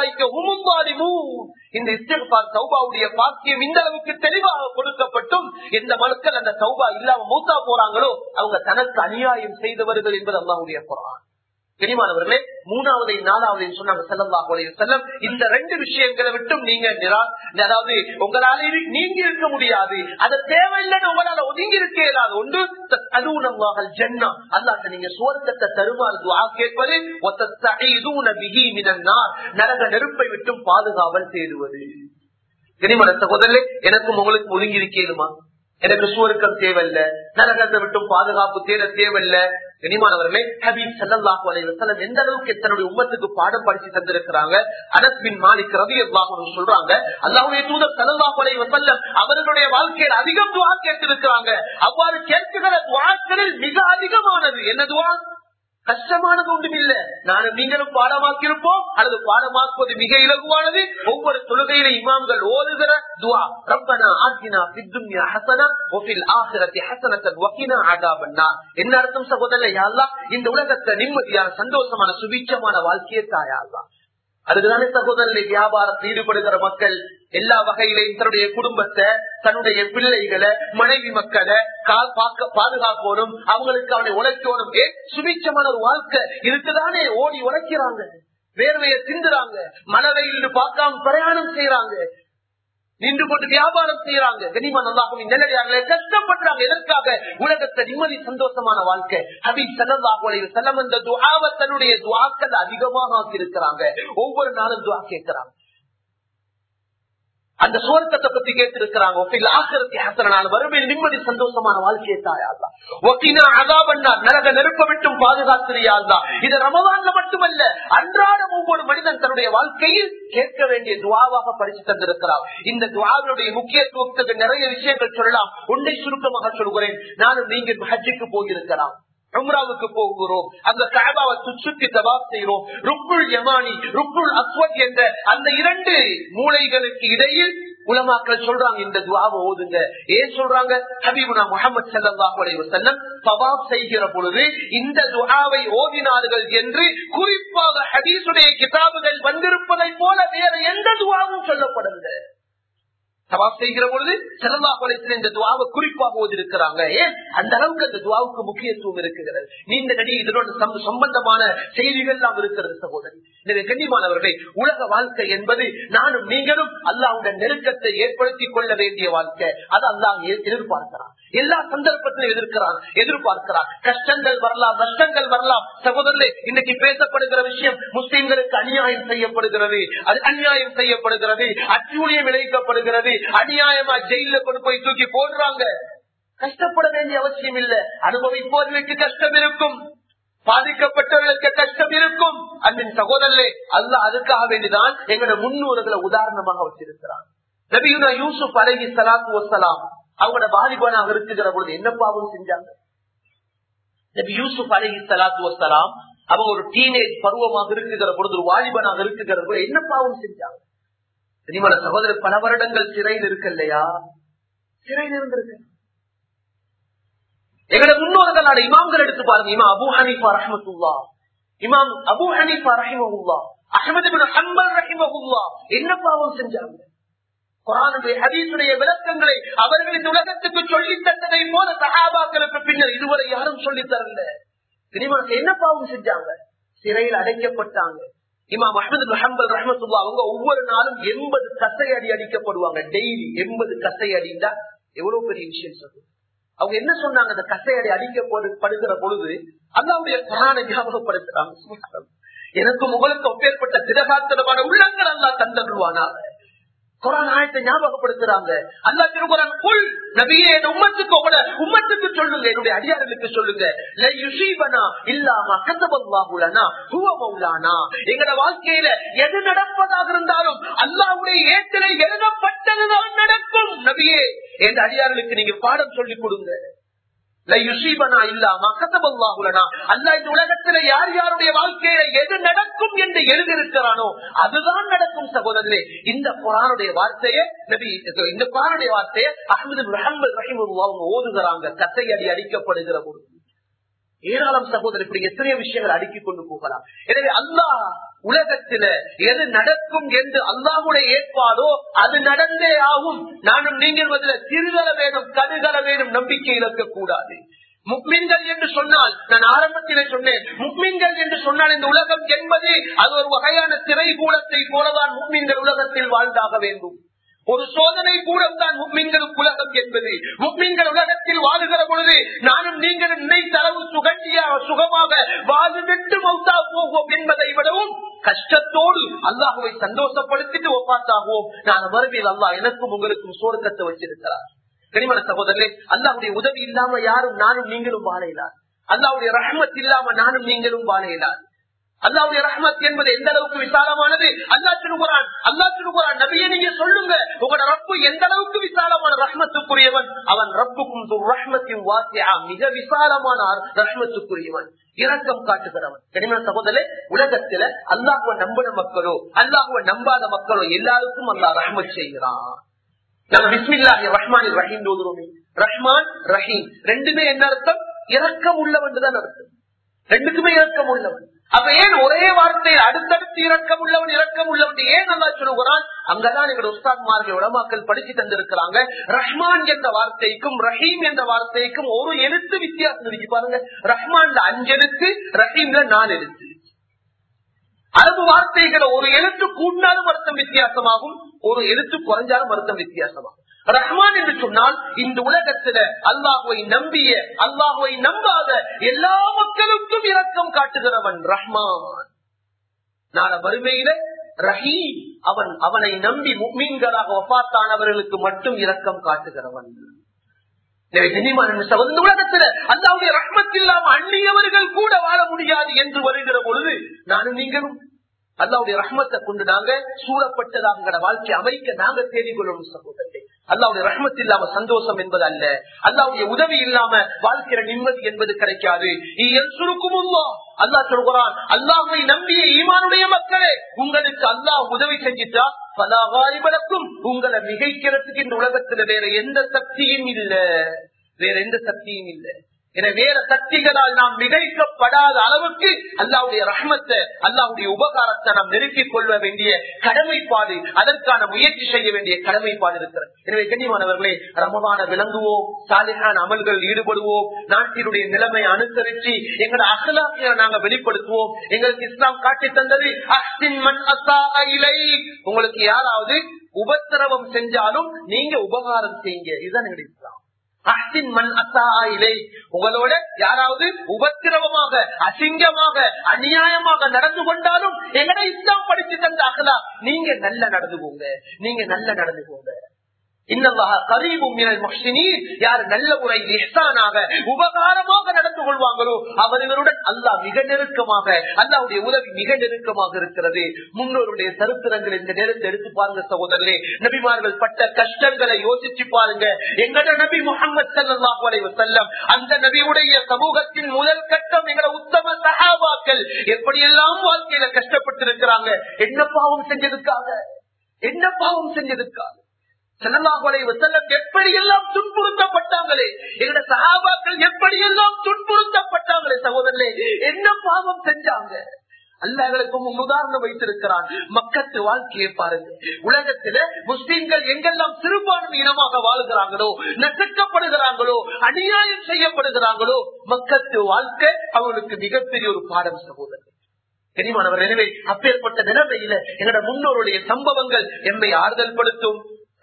இந்த இஸ்டெப்பார் சௌபாவுடைய பாக்கியம் இந்த அளவுக்கு தெளிவாக கொடுக்கப்பட்டும் எந்த மக்கள் அந்த சௌபா இல்லாம மூத்தா போறாங்களோ அவங்க தனக்கு அநியாயம் செய்தவர்கள் என்பது அல்லாவுடைய குரான் தெரியுமானவர்களே மூணாவது நாலாவது சொன்னாங்க செல்லல்லாஹ் செல்லம் இந்த ரெண்டு விஷயங்களை விட்டும் நீங்க அதாவது உங்களால நீங்க இருக்க முடியாது அது தேவையில்லைன்னு உங்களால ஒதுங்கி இருக்க இயலாது ஒன்று அதுவுனவாக ஜென்னா அல்லாட்ட நீங்க சுவர்க்கத்தை தருமாறு துவா கேட்பது நரக நெருப்பை விட்டும் பாதுகாவல் தேடுவது தெரியுமான சகோதரே எனக்கும் உங்களுக்கு ஒதுங்கி இருக்கேனுமா எனக்கு சுவருக்கம் தேவையில்ல நரகத்தை விட்டும் பாதுகாப்பு தேட தேவையில்ல கனிமானவர்களே ஹபீப் சல்லாஹூ அலைவசலம் எந்த அளவுக்கு தன்னுடைய உம்மத்துக்கு பாடம் படிச்சு தந்திருக்கிறாங்க அனஸ்பின் மாலிக் ரவி அல்லாஹு சொல்றாங்க அல்லாவுடைய தூதர் சல்லாஹூ அலைவசல்லம் அவர்களுடைய வாழ்க்கையில் அதிகம் துவா கேட்டிருக்கிறாங்க அவ்வாறு கேட்கிற துவாக்களில் மிக அதிகமானது என்ன துவா கஷ்டமானது ஒன்றும் இல்ல நானும் நீங்களும் பாடமாக்கியிருப்போம் அல்லது பாடமாக்குவது மிக இலகுவானது ஒவ்வொரு தொழுகையில இமாம்கள் ஓதுகிற துவா ரப்பனா ஆக்கினா பித்துன்யா ஹசனா ஒஃபில் ஆசிரத்தி ஹசனத்தன் வக்கினா ஆகாபன்னா என்ன அர்த்தம் சகோதரர் யாழ்லா இந்த உலகத்தை நிம்மதியான சந்தோஷமான சுபீட்சமான வாழ்க்கையை தாயாள்லா அதுக்குதானே சகோதரனை வியாபாரத்தில் ஈடுபடுகிற மக்கள் எல்லா வகையிலையும் தன்னுடைய குடும்பத்தை தன்னுடைய பிள்ளைகளை மனைவி மக்களை பாதுகாக்கணும் அவங்களுக்கு அவனை உழைக்கணும் ஏன் சுபீட்சமான ஒரு வாழ்க்கை இருக்குதானே ஓடி உழைக்கிறாங்க வேர்வையை சிந்துறாங்க மழை வெயில் பார்க்காம பிரயாணம் செய்யறாங்க நின்று கொண்டு வியாபாரம் செய்யறாங்க கனிமா நல்லாகவும் நல்லடியார்களே கஷ்டப்படுறாங்க எதற்காக உலகத்தை நிம்மதி சந்தோஷமான வாழ்க்கை ஹபீப் சல்லாஹுடைய செல்லம் அந்த துவாவை தன்னுடைய துவாக்கள் அதிகமாக ஆக்கியிருக்கிறாங்க ஒவ்வொரு நாளும் துவா கேட்கிறாங்க அந்த சுவர்க்கத்தை பத்தி கேட்டிருக்கிறாங்க வறுமையில் நிம்மதி சந்தோஷமான வாழ்க்கையை தாயாள்லா ஒக்கினா அதாபன்னார் நரக நெருப்ப விட்டும் பாதுகாத்திரியாள்லா இது ரமதான்ல மட்டுமல்ல அன்றாடம் ஒவ்வொரு மனிதன் தன்னுடைய வாழ்க்கையில் கேட்க வேண்டிய துவாவாக படிச்சு தந்திருக்கிறார் இந்த துவாவினுடைய முக்கியத்துவத்துக்கு நிறைய விஷயங்கள் சொல்லலாம் ஒன்றை சுருக்கமாக சொல்கிறேன் நானும் நீங்கள் ஹஜ்ஜுக்கு போயிருக்கலாம் உம்ராவுக்கு போகிறோம் அந்த காபாவை சுற்றி தபாப் செய்கிறோம் ருக்குள் யமானி ருக்குள் அஸ்வத் என்ற அந்த இரண்டு மூளைகளுக்கு இடையில் உலமாக்கள் சொல்றாங்க இந்த துவாவை ஓதுங்க ஏன் சொல்றாங்க ஹபீபுனா முகமது சல்லாஹ் அலைவசல்லம் தவாப் செய்கிற பொழுது இந்த துவாவை ஓதினார்கள் என்று குறிப்பாக ஹபீசுடைய கிதாபுகள் வந்திருப்பதை போல வேற எந்த துவாவும் சொல்லப்படுங்க தவாப் செய்கிற பொழுது செல்லல்லா குலைத்தில் இந்த துவாவை குறிப்பாக ஓதிருக்கிறாங்க ஏன் அந்த அளவுக்கு அந்த துவாவுக்கு முக்கியத்துவம் இருக்கிறது நீண்ட நடி இதனோட சம்பந்தமான செய்திகள் எல்லாம் இருக்கிறது சகோதரி எனவே கண்ணியமானவர்களே உலக வாழ்க்கை என்பது நானும் நீங்களும் அல்லாவுடைய நெருக்கத்தை ஏற்படுத்திக் கொள்ள வேண்டிய வாழ்க்கை அது அல்லாஹ் எதிர்பார்க்கிறான் எல்லா சந்தர்ப்பத்திலும் எதிர்க்கிறான் எதிர்பார்க்கிறான் கஷ்டங்கள் வரலாம் நஷ்டங்கள் வரலாம் சகோதரர்களே இன்னைக்கு பேசப்படுகிற விஷயம் முஸ்லிம்களுக்கு அநியாயம் செய்யப்படுகிறது அது அநியாயம் செய்யப்படுகிறது அச்சூழியம் விளைவிக்கப்படுகிறது அநியாயமா ஜெயில கொண்டு போய் தூக்கி போடுறாங்க கஷ்டப்பட வேண்டிய அவசியம் இல்ல அனுபவிப்பவர்களுக்கு கஷ்டம் இருக்கும் பாதிக்கப்பட்டவர்களுக்கு கஷ்டம் இருக்கும் அன்பின் சகோதரர்களே அல்ல அதுக்காக வேண்டிதான் எங்களோட முன்னோர்களை உதாரணமாக வச்சிருக்கிறான் நபியுனா யூசுப் அலகி சலாத்து வசலாம் அவங்களோட பாதிப்பானாக இருக்குகிற பொழுது என்ன பாவம் செஞ்சாங்க நபி யூசுப் அலகி சலாத்து வசலாம் அவங்க ஒரு டீனேஜ் பருவமாக இருக்குகிற பொழுது ஒரு வாலிபனாக இருக்குகிற பொழுது என்ன பாவம் செஞ்சாங்க தெரியுமா சகோதரர் பல வருடங்கள் சிறையில் இருக்கு இல்லையா சிறையில் இருந்திருக்கு எங்களோட முன்னோர்களான இமாம்கள் எடுத்து பாருங்க இமாம் அபு ஹனீஃபா ரஹமத்துல்லா இமாம் அபு ஹனீஃபா ரஹிமஹுல்லா அஹமது ஹம்பல் ரஹிமஹுல்லா என்ன பாவம் செஞ்சாங்க குரானுடைய ஹதீசுடைய விளக்கங்களை அவர்கள் இந்த உலகத்துக்கு சொல்லி தந்ததை போல சகாபாக்களுக்கு பின்னர் இதுவரை யாரும் சொல்லி தரல தெரியுமா என்ன பாவம் செஞ்சாங்க சிறையில் அடைக்கப்பட்டாங்க இமாம் அஹமது ஹம்பல் ரஹமத்துல்லா அவங்க ஒவ்வொரு நாளும் எண்பது கசை அடி அடிக்கப்படுவாங்க டெய்லி எண்பது கசை அடிந்தா எவ்வளவு பெரிய விஷயம் சொல்லு அவங்க என்ன சொன்னாங்க அந்த கசையடி அடிக்கப்படுகிற பொழுது அல்லாவுடைய குரானை ஞாபகப்படுத்துறாங்க சுப்ஹானல்லாஹ். எனக்கும் உங்களுக்கு ஒப்பேற்பட்ட திரகாத்திரமான உள்ளங்கள் அல்லா தந்தருவானாக குரான் ஆயத்தை ஞாபகப்படுத்துறாங்க அல்லா திருக்குறான் புல் நபியே என் உம்மத்துக்கு உங்களோட உம்மத்துக்கு சொல்லுங்க என்னுடைய அடியார்களுக்கு சொல்லுங்க லை யுசீபனா இல்லாம கதபல்லாஹுலனா ஹுவ மௌலானா எங்கட வாழ்க்கையில எது நடப்பதாக இருந்தாலும் அல்லாஹ்வுடைய ஏற்றலை எழுதப்பட்டதுதான் நடக்கும் நபியே என் அடியார்களுக்கு நீங்க பாடம் சொல்லிக் கொடுங்க லை யுசீபனா இல்லாம கதபல்லாஹுலனா அல்லாஹ் இந்த உலகத்துல யார் யாருடைய வாழ்க்கையில எது நடக்கும் என்று எழுதியிருக்கிறானோ அதுதான் நடக்கும் சகோதரர்களே இந்த குரானுடைய வார்த்தையை நபி இந்த குரானுடைய வார்த்தையை அஹமது ரஹம்பல் ரஹிமுல்லா அவங்க ஓதுகிறாங்க கத்தை அடி அடிக்கப்படுகிற பொழுது ஏராளம் சகோதரர் இப்படி எத்தனையோ விஷயங்கள் அடுக்கிக் கொண்டு போகலாம் எனவே அல்லாஹ் உலகத்தில எது நடக்கும் என்று அல்லாஹுடைய ஏற்பாடோ அது நடந்தே ஆகும் நானும் நீங்கள் பதில சிறுதல வேணும் கடுகல வேணும் நம்பிக்கை இழக்க கூடாது முக்மீன்கள் என்று சொன்னால் நான் ஆரம்பத்திலே சொன்னேன் முக்மீன்கள் என்று சொன்னால் இந்த உலகம் என்பது அது ஒரு வகையான திரைகூலத்தை போலதான் முக்மீன்கள் உலகத்தில் வாழ்ந்தாக வேண்டும் ஒரு சோதனை கூடம் தான் முக்மீன்களுக்கு உலகம் என்பது முக்மீன்கள் உலகத்தில் வாழுகிற பொழுது நானும் நீங்கள் நினைத்த அளவு சுகண்டியாக சுகமாக வாழ்ந்துட்டு மௌத்தா போவோம் என்பதை விடவும் கஷ்டத்தோடு அல்லாஹுவை சந்தோஷப்படுத்திட்டு ஒப்பாத்தாகுவோம் நான் மறுமையில் அல்லாஹ் எனக்கும் உங்களுக்கும் சோர்க்கத்தை வச்சிருக்கிறார் கனிமன சகோதரர்களே அல்லாவுடைய உதவி இல்லாம யாரும் நானும் நீங்களும் வாழையிலார் அல்லாவுடைய ரஹ்மத் இல்லாம நானும் நீங்களும் வாழையிலார் அல்லாவுடைய ரஹ்மத் என்பது எந்த அளவுக்கு விசாலமானது அல்லா திருக்குறான் அல்லா திருக்குறான் நபியை நீங்க சொல்லுங்க உங்களோட ரப்பு எந்த அளவுக்கு விசாலமான ரஹ்மத்துக்குரியவன் அவன் ரப்புக்கும் ரஹ்மத்தின் வாசியா மிக விசாலமான ரஹ்மத்துக்குரியவன் இரக்கம் காட்டுகிறவன் கனிமன சகோதரே உலகத்துல அல்லாஹுவ நம்பின மக்களோ அல்லாஹுவ நம்பாத மக்களோ எல்லாருக்கும் அல்லாஹ் ரஹ்மத் செய்கிறான் நம்ம பிஸ்மில்லாஹி ரஹ்மான் ரஹீம் ஓதுறோமே ரஹ்மான் ரஹீம் ரெண்டுமே என்ன அர்த்தம் இரக்கம் உள்ளவன் தான் அர்த்தம் ரெண்டுக்குமே இரக்கம் உள்ளவன் அப்ப ஏன் ஒரே வார்த்தை அடுத்தடுத்து இரக்கம் உள்ளவன் இரக்கம் உள்ளவன் ஏன் நல்லா சொல்லுகிறான் அங்கதான் எங்களோட உஸ்தாத்மார்கள் உலமாக்கள் படிச்சு தந்திருக்கிறாங்க ரஹ்மான் என்ற வார்த்தைக்கும் ரஹீம் என்ற வார்த்தைக்கும் ஒரு எழுத்து வித்தியாசம் இருக்கு பாருங்க ரஹ்மான்ல அஞ்சு எழுத்து ரஹீம்ல நாலு எழுத்து அரபு வார்த்தைகளை ஒரு எழுத்து கூட்டினாலும் அர்த்தம் வித்தியாசமாகும் ஒரு எழுத்து குறைஞ்சாலும் அர்த்தம் வித்தியாசமாகும் ரஹ்மான் என்று சொன்னால் இந்த உலகத்துல அல்லாஹுவை நம்பிய அல்லாஹுவை நம்பாத எல்லா மக்களுக்கும் இரக்கம் காட்டுகிறவன் ரஹ்மான் நாள வறுமையில ரஹீம் அவன் அவனை நம்பி மீன்களாக ஒப்பாத்தானவர்களுக்கு மட்டும் இரக்கம் காட்டுகிறவன் இந்த உலகத்துல அல்லாவுடைய ரஹ்மத் இல்லாம அந்நியவர்கள் கூட வாழ முடியாது என்று வருகிற பொழுது நானும் நீங்களும் அல்லாவுடைய ரஹ்மத்தை கொண்டு நாங்க சூழப்பட்டதாக வாழ்க்கை அமைக்க நாங்க தேடிக்கொள்ளணும் சகோதரத்தை அல்லாவுடைய ரஹ்மத் இல்லாம சந்தோஷம் என்பது அல்ல அல்லாவுடைய உதவி இல்லாம வாழ்க்கிற நிம்மதி என்பது கிடைக்காது சுருக்கும் அல்லா சொல்கிறான் அல்லாஹை நம்பிய ஈமானுடைய மக்களே உங்களுக்கு அல்லாஹ் உதவி செஞ்சிட்டா பலாகாரிபலக்கும் உங்களை மிகைக்கிறதுக்கு இந்த உலகத்துல வேற எந்த சக்தியும் இல்ல வேற எந்த சக்தியும் இல்லை என வேற சக்திகளால் நாம் மிகைக்கப்படாத அளவுக்கு அல்லாவுடைய ரஹ்மத்தை அல்லாவுடைய உபகாரத்தை நாம் நெருக்கிக் கொள்ள வேண்டிய கடமைப்பாடு அதற்கான முயற்சி செய்ய வேண்டிய கடமைப்பாடு இருக்கிறது எனவே கண்ணியமானவர்களே ரமமான விளங்குவோம் சாலிகான அமல்கள் ஈடுபடுவோம் நாட்டினுடைய நிலைமை அனுசரிச்சு எங்களோட அகலாசியை நாங்க வெளிப்படுத்துவோம் எங்களுக்கு இஸ்லாம் காட்டி தந்தது அஹ்சின் மன் அசா இலை உங்களுக்கு யாராவது உபத்திரவம் செஞ்சாலும் நீங்க உபகாரம் செய்யுங்க இதுதான் எங்களுடைய இஸ்லாம் அஹ்சின் மண் அத்தா இலை உங்களோட யாராவது உபத்திரவமாக அசிங்கமாக அநியாயமாக நடந்து கொண்டாலும் எங்கட இஸ்லாம் படிச்சு தந்த அகலா நீங்க நல்ல நடந்துக்கோங்க நீங்க நல்ல நடந்துக்கோங்க யார் நல்ல முறையில் இஹ்சானாக உபகாரமாக நடந்து கொள்வாங்களோ அவர்களுடன் அல்லாஹ் மிக நெருக்கமாக அல்லாவுடைய உதவி மிக நெருக்கமாக இருக்கிறது முன்னோருடைய சரித்திரங்கள் இந்த நேரத்தை எடுத்து பாருங்க சகோதரர்களே நபிமார்கள் பட்ட கஷ்டங்களை யோசிச்சு பாருங்க எங்கட நபி முகமது சல்லாஹூ அலைவ செல்லம் அந்த நபியுடைய சமூகத்தின் முதல் கட்டம் எங்கட உத்தம சகாபாக்கள் எப்படியெல்லாம் வாழ்க்கையில கஷ்டப்பட்டு இருக்கிறாங்க என்ன பாவம் செஞ்சதுக்காக என்ன பாவம் செஞ்சதுக்காக எப்படியெல்லாம் துன்புறுத்தப்பட்டாங்களே எங்கட சகாபாக்கள் எப்படியெல்லாம் துன்புறுத்தப்பட்டாங்களே சகோதரர்களே என்ன பாவம் செஞ்சாங்க அல்லாஹர்களுக்கும் உதாரணம் வைத்திருக்கிறான் மக்கத்து வாழ்க்கையை பாருங்க உலகத்துல முஸ்லீம்கள் எங்கெல்லாம் சிறுபான்மை இனமாக வாழ்கிறாங்களோ நசுக்கப்படுகிறாங்களோ அநியாயம் செய்யப்படுகிறாங்களோ மக்கத்து வாழ்க்கை அவங்களுக்கு மிகப்பெரிய ஒரு பாடம் சகோதரர் தெரியுமானவர் எனவே அப்பேற்பட்ட நிலைமையில எங்களோட முன்னோருடைய சம்பவங்கள் எம்மை ஆறுதல் படுத்தும்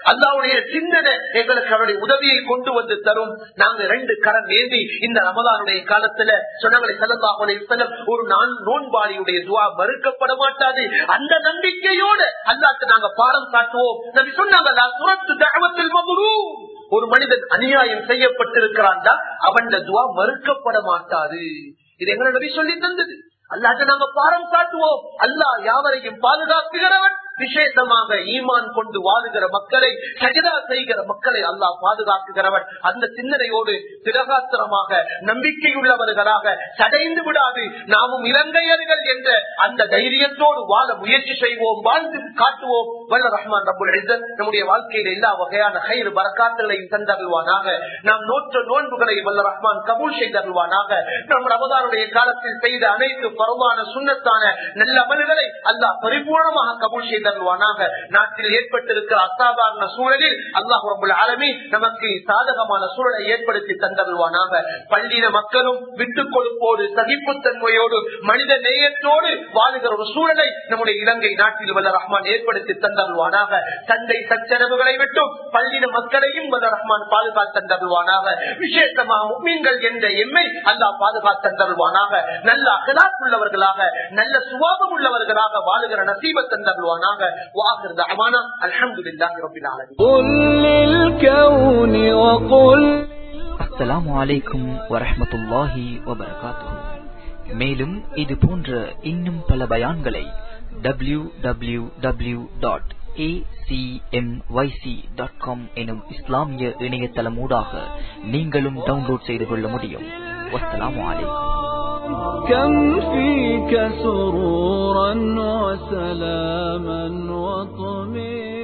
அல்லாவுடைய சிந்தனை எங்களுக்கு அவருடைய உதவியை கொண்டு வந்து தரும் நாங்க ரெண்டு கரம் ஏந்தி இந்த ரமதானுடைய காலத்துல சொன்னவங்களை செல்லந்தாஹுலே செல்லம் ஒரு நான் நோன்பாளியுடைய துவா மறுக்கப்பட மாட்டாது அந்த நம்பிக்கையோடு அல்லாக்கு நாங்க பாடம் காட்டுவோம் நபி சொன்னாங்க சுரத்து தகவத்தில் மகுரூ ஒரு மனிதன் அநியாயம் செய்யப்பட்டிருக்கிறான் அவன் துவா மறுக்கப்பட மாட்டாது இது எங்களை நபி சொல்லி தந்தது அல்லாட்ட நாங்க பாரம் காட்டுவோம் அல்லாஹ் யாவரையும் பாதுகாக்குகிறவன் விசேஷமாக ஈமான் கொண்டு வாழுகிற மக்களை சஜிதா செய்கிற மக்களை அல்லாஹ் பாதுகாக்குகிறவன் அந்த சிந்தனையோடு திரகாத்திரமாக நம்பிக்கையுள்ளவர்களாக சடைந்து விடாது நாமும் இலங்கையர்கள் என்ற அந்த தைரியத்தோடு வாழ முயற்சி செய்வோம் வாழ்ந்து காட்டுவோம் வல்ல ரஹ்மான் ரபுல் இஸ்ஸத் நம்முடைய வாழ்க்கையில் எல்லா வகையான கயிறு பரக்காத்துகளையும் தந்தருவானாக நாம் நோற்ற நோன்புகளை வல்ல ரஹ்மான் கபூல் செய்தருவானாக நம் ரமதானுடைய காலத்தில் செய்த அனைத்து பருவான சுண்ணத்தான நல்ல அமல்களை அல்லாஹ் பரிபூர்ணமாக கபூல் செய்தருவானாக நாட்டில் ஏற்பட்டிருக்கிற அசாதாரண சூழலில் அல்லாஹ் ரபுல் ஆலமி நமக்கு சாதகமான சூழலை ஏற்படுத்தி தந்தருவானாக பள்ளின மக்களும் விட்டுக் கொடுப்போடு சகிப்புத்தன்மையோடு மனித நேயத்தோடு வாழுகிற ஒரு சூழலை நம்முடைய இலங்கை நாட்டில் வல்ல ரஹ்மான் ஏற்படுத்தி தந்தருவானாக சண்டை சச்சரவுகளை விட்டும் பள்ளின மக்களையும் வல்ல ரஹ்மான் பாதுகாத்தந்தருவானாக விசேஷமாக மீன்கள் என்ற எம்மை அல்லாஹ் பாதுகாத்தந்தருவானாக நல்ல அகலாக்குள்ளவர்களாக நல்ல சுபாவம் உள்ளவர்களாக வாழுகிற நசீப தந்தருவானாக வாகிறது அமானா அல்ஹம்துலில்லாஹி ரப்பில் ஆலமீன் قل للكون وقل அஸ்ஸலாமு அலைக்கும் வரஹ்மத்துல்லாஹி வபரகாத்துஹு மேலும் இது போன்ற இன்னும் பல பயான்களை டபிள்யூ டபிள்யூ டபிள்யூ டாட் எனும் இஸ்லாமிய இணையதளமூடாக நீங்களும் டவுன்லோட் செய்து கொள்ள முடியும் வஸ்ஸலாமு அலைக்கும் كم فيك سرورا وسلاما وطمئنا